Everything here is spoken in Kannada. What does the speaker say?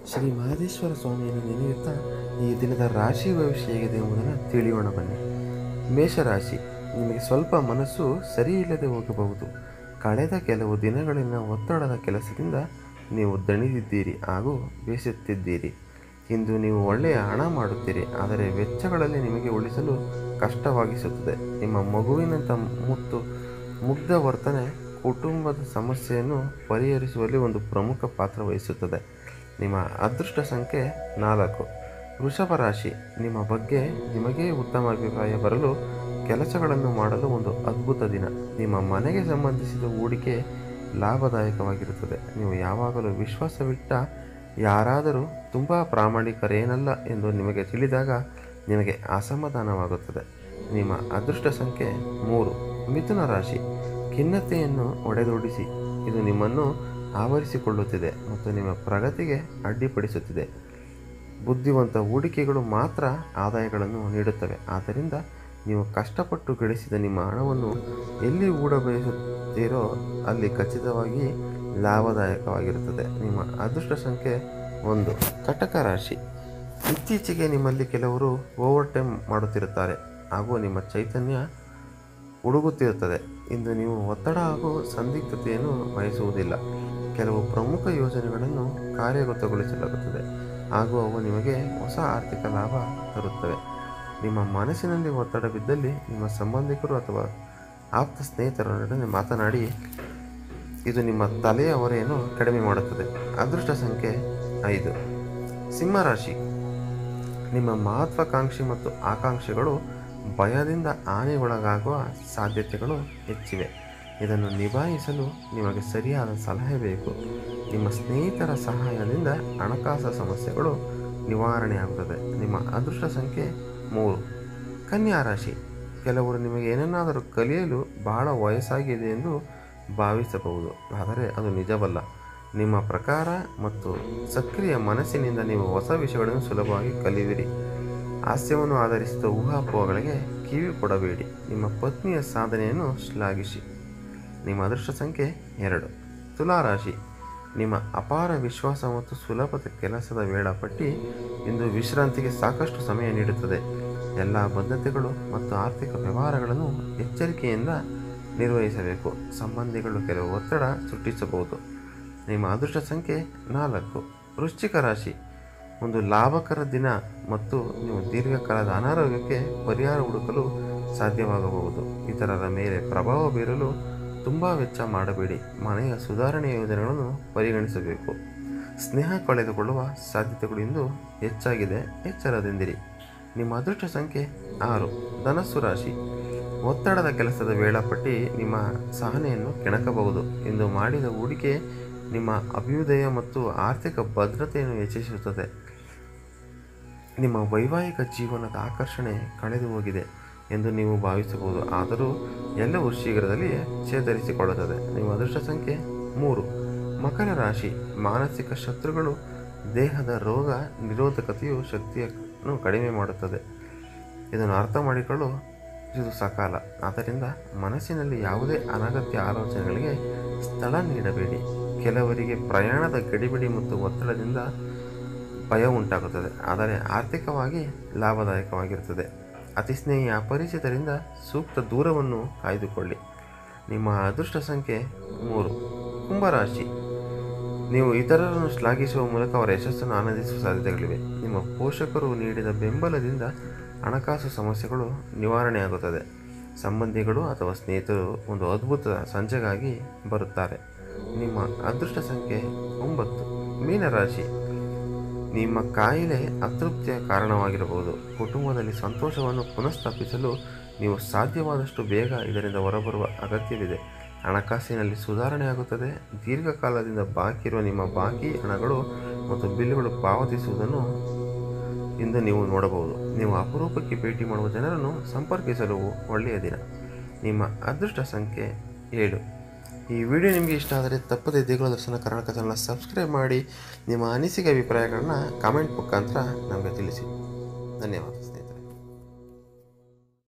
ಶ್ರೀ ಮಹದೇಶ್ವರ ಸ್ವಾಮಿಯನ್ನು ನೆನೆಯುತ್ತಾ ಈ ದಿನದ ರಾಶಿ ಭವಿಷ್ಯ ಹೇಗಿದೆ ಎಂಬುದನ್ನು ತಿಳಿಯೋಣ ಬನ್ನಿ ಮೇಷರಾಶಿ ನಿಮಗೆ ಸ್ವಲ್ಪ ಮನಸ್ಸು ಸರಿಯಿಲ್ಲದೆ ಹೋಗಬಹುದು ಕಳೆದ ಕೆಲವು ದಿನಗಳಿನ ಒತ್ತಡದ ಕೆಲಸದಿಂದ ನೀವು ದಣಿದಿದ್ದೀರಿ ಹಾಗೂ ಬೇಸತ್ತಿದ್ದೀರಿ ಇಂದು ನೀವು ಒಳ್ಳೆಯ ಹಣ ಮಾಡುತ್ತೀರಿ ಆದರೆ ವೆಚ್ಚಗಳಲ್ಲಿ ನಿಮಗೆ ಉಳಿಸಲು ಕಷ್ಟವಾಗಿಸುತ್ತದೆ ನಿಮ್ಮ ಮಗುವಿನಂಥ ಮುತ್ತು ಮುಗ್ಧ ವರ್ತನೆ ಕುಟುಂಬದ ಸಮಸ್ಯೆಯನ್ನು ಪರಿಹರಿಸುವಲ್ಲಿ ಒಂದು ಪ್ರಮುಖ ಪಾತ್ರ ವಹಿಸುತ್ತದೆ ನಿಮ್ಮ ಅದೃಷ್ಟ ಸಂಖ್ಯೆ ನಾಲ್ಕು ವೃಷಭ ರಾಶಿ ನಿಮ್ಮ ಬಗ್ಗೆ ನಿಮಗೇ ಉತ್ತಮ ಅಭಿಪ್ರಾಯ ಬರಲು ಕೆಲಸಗಳನ್ನು ಮಾಡಲು ಒಂದು ಅದ್ಭುತ ದಿನ ನಿಮ್ಮ ಮನೆಗೆ ಸಂಬಂಧಿಸಿದ ಹೂಡಿಕೆ ಲಾಭದಾಯಕವಾಗಿರುತ್ತದೆ ನೀವು ಯಾವಾಗಲೂ ವಿಶ್ವಾಸವಿಟ್ಟ ಯಾರಾದರೂ ತುಂಬ ಪ್ರಾಮಾಣಿಕರೇನಲ್ಲ ಎಂದು ನಿಮಗೆ ತಿಳಿದಾಗ ನಿಮಗೆ ಅಸಮಾಧಾನವಾಗುತ್ತದೆ ನಿಮ್ಮ ಅದೃಷ್ಟ ಸಂಖ್ಯೆ ಮೂರು ಮಿಥುನ ರಾಶಿ ಖಿನ್ನತೆಯನ್ನು ಒಡೆದೋಡಿಸಿ ಇದು ನಿಮ್ಮನ್ನು ಆವರಿಸಿಕೊಳ್ಳುತ್ತಿದೆ ಮತ್ತು ನಿಮ್ಮ ಪ್ರಗತಿಗೆ ಅಡ್ಡಿಪಡಿಸುತ್ತಿದೆ ಬುದ್ಧಿವಂತ ಹೂಡಿಕೆಗಳು ಮಾತ್ರ ಆದಾಯಗಳನ್ನು ನೀಡುತ್ತವೆ ಆದ್ದರಿಂದ ನೀವು ಕಷ್ಟಪಟ್ಟು ಗಳಿಸಿದ ನಿಮ್ಮ ಹಣವನ್ನು ಎಲ್ಲಿ ಹೂಡಬಯಸುತ್ತೀರೋ ಅಲ್ಲಿ ಖಚಿತವಾಗಿ ಲಾಭದಾಯಕವಾಗಿರುತ್ತದೆ ನಿಮ್ಮ ಅದೃಷ್ಟ ಸಂಖ್ಯೆ ಒಂದು ಕಟಕ ರಾಶಿ ಇತ್ತೀಚೆಗೆ ನಿಮ್ಮಲ್ಲಿ ಕೆಲವರು ಓವರ್ ಟೈಮ್ ಮಾಡುತ್ತಿರುತ್ತಾರೆ ಹಾಗೂ ನಿಮ್ಮ ಚೈತನ್ಯ ಹುಡುಗುತ್ತಿರುತ್ತದೆ ಇಂದು ನೀವು ಒತ್ತಡ ಹಾಗೂ ಸಂದಿಗ್ಧತೆಯನ್ನು ಬಯಸುವುದಿಲ್ಲ ಕೆಲವು ಪ್ರಮುಖ ಯೋಜನೆಗಳನ್ನು ಕಾರ್ಯಗತಗೊಳಿಸಲಾಗುತ್ತದೆ ಹಾಗೂ ಅವು ನಿಮಗೆ ಹೊಸ ಆರ್ಥಿಕ ಲಾಭ ತರುತ್ತವೆ ನಿಮ್ಮ ಮನಸ್ಸಿನಲ್ಲಿ ಒತ್ತಡ ಬಿದ್ದಲ್ಲಿ ನಿಮ್ಮ ಸಂಬಂಧಿಕರು ಅಥವಾ ಆಪ್ತ ಸ್ನೇಹಿತರೊಡನೆ ಮಾತನಾಡಿ ಇದು ನಿಮ್ಮ ತಲೆಯ ಹೊರೆಯನ್ನು ಕಡಿಮೆ ಮಾಡುತ್ತದೆ ಅದೃಷ್ಟ ಸಂಖ್ಯೆ ಐದು ಸಿಂಹರಾಶಿ ನಿಮ್ಮ ಮಹತ್ವಾಕಾಂಕ್ಷಿ ಮತ್ತು ಆಕಾಂಕ್ಷೆಗಳು ಭಯದಿಂದ ಹಾನಿಗೊಳಗಾಗುವ ಸಾಧ್ಯತೆಗಳು ಹೆಚ್ಚಿವೆ ಇದನ್ನು ನಿಭಾಯಿಸಲು ನಿಮಗೆ ಸರಿಯಾದ ಸಲಹೆ ಬೇಕು ನಿಮ್ಮ ಸ್ನೇಹಿತರ ಸಹಾಯದಿಂದ ಹಣಕಾಸು ಸಮಸ್ಯೆಗಳು ನಿವಾರಣೆಯಾಗುತ್ತದೆ ನಿಮ್ಮ ಅದೃಷ್ಟ ಸಂಖ್ಯೆ ಮೂರು ಕನ್ಯಾ ರಾಶಿ ಕೆಲವರು ನಿಮಗೆ ಏನನ್ನಾದರೂ ಕಲಿಯಲು ಬಹಳ ವಯಸ್ಸಾಗಿದೆ ಎಂದು ಭಾವಿಸಬಹುದು ಆದರೆ ಅದು ನಿಜವಲ್ಲ ನಿಮ್ಮ ಪ್ರಕಾರ ಮತ್ತು ಸಕ್ರಿಯ ಮನಸ್ಸಿನಿಂದ ನೀವು ಹೊಸ ವಿಷಯಗಳನ್ನು ಸುಲಭವಾಗಿ ಕಲಿಯುವಿರಿ ಹಾಸ್ಯವನ್ನು ಆಧರಿಸಿದ ಊಹಾಪೋಹಗಳಿಗೆ ಕಿವಿ ಕೊಡಬೇಡಿ ನಿಮ್ಮ ಪತ್ನಿಯ ಸಾಧನೆಯನ್ನು ಶ್ಲಾಘಿಸಿ ನಿಮ್ಮ ಅದೃಷ್ಟ ಸಂಖ್ಯೆ ಎರಡು ತುಲಾರಾಶಿ ನಿಮ್ಮ ಅಪಾರ ವಿಶ್ವಾಸ ಮತ್ತು ಸುಲಭದ ಕೆಲಸದ ವೇಳಾಪಟ್ಟಿ ಇಂದು ವಿಶ್ರಾಂತಿಗೆ ಸಾಕಷ್ಟು ಸಮಯ ನೀಡುತ್ತದೆ ಎಲ್ಲ ಬದ್ಧತೆಗಳು ಮತ್ತು ಆರ್ಥಿಕ ವ್ಯವಹಾರಗಳನ್ನು ಎಚ್ಚರಿಕೆಯಿಂದ ನಿರ್ವಹಿಸಬೇಕು ಸಂಬಂಧಿಗಳು ಕೆಲವು ಒತ್ತಡ ಸೃಷ್ಟಿಸಬಹುದು ನಿಮ್ಮ ಅದೃಷ್ಟ ಸಂಖ್ಯೆ ನಾಲ್ಕು ವೃಶ್ಚಿಕ ರಾಶಿ ಒಂದು ಲಾಭಕರ ದಿನ ಮತ್ತು ನೀವು ದೀರ್ಘಕಾಲದ ಅನಾರೋಗ್ಯಕ್ಕೆ ಪರಿಹಾರ ಹುಡುಕಲು ಸಾಧ್ಯವಾಗಬಹುದು ಇತರರ ಮೇಲೆ ಪ್ರಭಾವ ಬೀರಲು ತುಂಬ ವೆಚ್ಚ ಮಾಡಬೇಡಿ ಮನೆಯ ಸುಧಾರಣೆ ಯೋಜನೆಗಳನ್ನು ಪರಿಗಣಿಸಬೇಕು ಸ್ನೇಹ ಕಳೆದುಕೊಳ್ಳುವ ಸಾಧ್ಯತೆಗಳು ಇಂದು ಹೆಚ್ಚಾಗಿದೆ ಎಚ್ಚರದಿಂದಿರಿ ನಿಮ್ಮ ಅದೃಷ್ಟ ಸಂಖ್ಯೆ ಆರು ಧನಸ್ಸು ರಾಶಿ ಒತ್ತಡದ ಕೆಲಸದ ವೇಳಾಪಟ್ಟಿ ನಿಮ್ಮ ಸಹನೆಯನ್ನು ಕೆಣಕಬಹುದು ಎಂದು ಮಾಡಿದ ಹೂಡಿಕೆ ನಿಮ್ಮ ಅಭ್ಯುದಯ ಮತ್ತು ಆರ್ಥಿಕ ಭದ್ರತೆಯನ್ನು ಹೆಚ್ಚಿಸುತ್ತದೆ ನಿಮ್ಮ ವೈವಾಹಿಕ ಜೀವನದ ಆಕರ್ಷಣೆ ಕಳೆದು ಹೋಗಿದೆ ಎಂದು ನೀವು ಭಾವಿಸಬಹುದು ಆದರೂ ಎಲ್ಲವೂ ಶೀಘ್ರದಲ್ಲಿ ಚೇತರಿಸಿಕೊಳ್ಳುತ್ತದೆ ನಿಮ್ಮ ಅದೃಷ್ಟ ಸಂಖ್ಯೆ ಮೂರು ಮಕರ ರಾಶಿ ಮಾನಸಿಕ ಶತ್ರುಗಳು ದೇಹದ ರೋಗ ನಿರೋಧಕತೆಯು ಶಕ್ತಿಯನ್ನು ಕಡಿಮೆ ಮಾಡುತ್ತದೆ ಇದನ್ನು ಅರ್ಥ ಮಾಡಿಕೊಳ್ಳಲು ಇದು ಸಕಾಲ ಆದ್ದರಿಂದ ಮನಸ್ಸಿನಲ್ಲಿ ಯಾವುದೇ ಅನಗತ್ಯ ಆಲೋಚನೆಗಳಿಗೆ ಸ್ಥಳ ನೀಡಬೇಡಿ ಕೆಲವರಿಗೆ ಪ್ರಯಾಣದ ಗಡಿಬಿಡಿ ಮತ್ತು ಒತ್ತಡದಿಂದ ಭಯ ಉಂಟಾಗುತ್ತದೆ ಆದರೆ ಆರ್ಥಿಕವಾಗಿ ಲಾಭದಾಯಕವಾಗಿರುತ್ತದೆ ಅತಿ ಸ್ನೇಹಿ ಅಪರಿಚಿತರಿಂದ ಸೂಕ್ತ ದೂರವನ್ನು ಕಾಯ್ದುಕೊಳ್ಳಿ ನಿಮ್ಮ ಅದೃಷ್ಟ ಸಂಖ್ಯೆ ಮೂರು ಕುಂಭರಾಶಿ ನೀವು ಇತರರನ್ನು ಶ್ಲಾಘಿಸುವ ಮೂಲಕ ಅವರ ಯಶಸ್ಸನ್ನು ಆನಂದಿಸುವ ಸಾಧ್ಯತೆಗಳಿವೆ ನಿಮ್ಮ ಪೋಷಕರು ನೀಡಿದ ಬೆಂಬಲದಿಂದ ಹಣಕಾಸು ಸಮಸ್ಯೆಗಳು ನಿವಾರಣೆಯಾಗುತ್ತದೆ ಸಂಬಂಧಿಗಳು ಅಥವಾ ಸ್ನೇಹಿತರು ಒಂದು ಅದ್ಭುತ ಸಂಜೆಗಾಗಿ ಬರುತ್ತಾರೆ ನಿಮ್ಮ ಅದೃಷ್ಟ ಸಂಖ್ಯೆ ಒಂಬತ್ತು ಮೀನರಾಶಿ ನಿಮ್ಮ ಕಾಯಿಲೆ ಅತೃಪ್ತಿಯ ಕಾರಣವಾಗಿರಬಹುದು ಕುಟುಂಬದಲ್ಲಿ ಸಂತೋಷವನ್ನು ಪುನಃಸ್ಥಾಪಿಸಲು ನೀವು ಸಾಧ್ಯವಾದಷ್ಟು ಬೇಗ ಇದರಿಂದ ಹೊರಬರುವ ಅಗತ್ಯವಿದೆ ಹಣಕಾಸಿನಲ್ಲಿ ಸುಧಾರಣೆಯಾಗುತ್ತದೆ ದೀರ್ಘಕಾಲದಿಂದ ಬಾಕಿ ಇರುವ ನಿಮ್ಮ ಬಾಕಿ ಹಣಗಳು ಮತ್ತು ಬಿಲ್ಲುಗಳು ಪಾವತಿಸುವುದನ್ನು ಇಂದು ನೀವು ನೋಡಬಹುದು ನೀವು ಅಪರೂಪಕ್ಕೆ ಭೇಟಿ ಮಾಡುವ ಜನರನ್ನು ಸಂಪರ್ಕಿಸಲು ಒಳ್ಳೆಯ ದಿನ ನಿಮ್ಮ ಅದೃಷ್ಟ ಸಂಖ್ಯೆ ಏಳು ಈ ವಿಡಿಯೋ ನಿಮಗೆ ಇಷ್ಟ ಆದರೆ ತಪ್ಪದೇ ದೇಗುಲ ದರ್ಶನ ಕರ್ನಾಟಕ ಚಾನಲ್ ಸಬ್ಸ್ಕ್ರೈಬ್ ಮಾಡಿ ನಿಮ್ಮ ಅನಿಸಿಕೆ ಅಭಿಪ್ರಾಯಗಳನ್ನ ಕಾಮೆಂಟ್ ಮುಖಾಂತರ ನಮಗೆ ತಿಳಿಸಿ ಧನ್ಯವಾದ